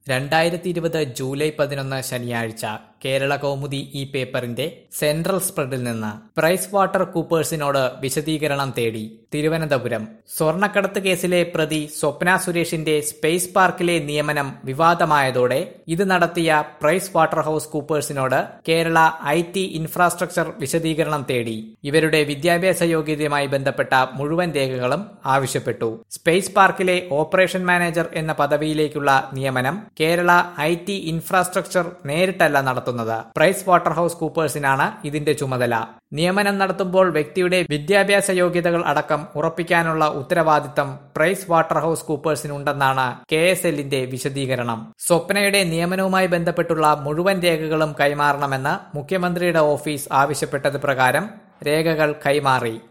രണ്ടായിരത്തി ഇരുപത് ജൂലൈ പതിനൊന്ന് ശനിയാഴ്ച കേരള കൗമുദി ഈ പേപ്പറിന്റെ സെൻട്രൽ സ്പ്രെഡിൽ നിന്ന് പ്രൈസ് വാട്ടർ കൂപ്പേഴ്സിനോട് വിശദീകരണം തേടി തിരുവനന്തപുരം സ്വർണ്ണക്കടത്ത് കേസിലെ പ്രതി സ്വപ്ന സുരേഷിന്റെ സ്പേസ് പാർക്കിലെ നിയമനം വിവാദമായതോടെ ഇത് നടത്തിയ പ്രൈസ് വാട്ടർ ഹൌസ് കൂപ്പേഴ്സിനോട് കേരള ഐ ടി ഇൻഫ്രാസ്ട്രക്ചർ വിശദീകരണം തേടി ഇവരുടെ വിദ്യാഭ്യാസ യോഗ്യതയുമായി ബന്ധപ്പെട്ട മുഴുവൻ രേഖകളും ആവശ്യപ്പെട്ടു സ്പേസ് പാർക്കിലെ ഓപ്പറേഷൻ മാനേജർ എന്ന പദവിയിലേക്കുള്ള നിയമനം കേരള ഐ ടി ഇൻഫ്രാസ്ട്രക്ചർ നേരിട്ടല്ല നടത്തുന്നത് പ്രൈസ് വാട്ടർ ഹൌസ് കൂപ്പേഴ്സിനാണ് ഇതിന്റെ ചുമതല നിയമനം നടത്തുമ്പോൾ വ്യക്തിയുടെ വിദ്യാഭ്യാസ യോഗ്യതകൾ അടക്കം ഉറപ്പിക്കാനുള്ള ഉത്തരവാദിത്തം പ്രൈസ് വാട്ടർ ഹൌസ് കൂപ്പേഴ്സിനുണ്ടെന്നാണ് കെ എസ് എല്ലിന്റെ വിശദീകരണം സ്വപ്നയുടെ നിയമനവുമായി ബന്ധപ്പെട്ടുള്ള മുഴുവൻ രേഖകളും കൈമാറണമെന്ന് മുഖ്യമന്ത്രിയുടെ ഓഫീസ് ആവശ്യപ്പെട്ടത് പ്രകാരം രേഖകൾ കൈമാറി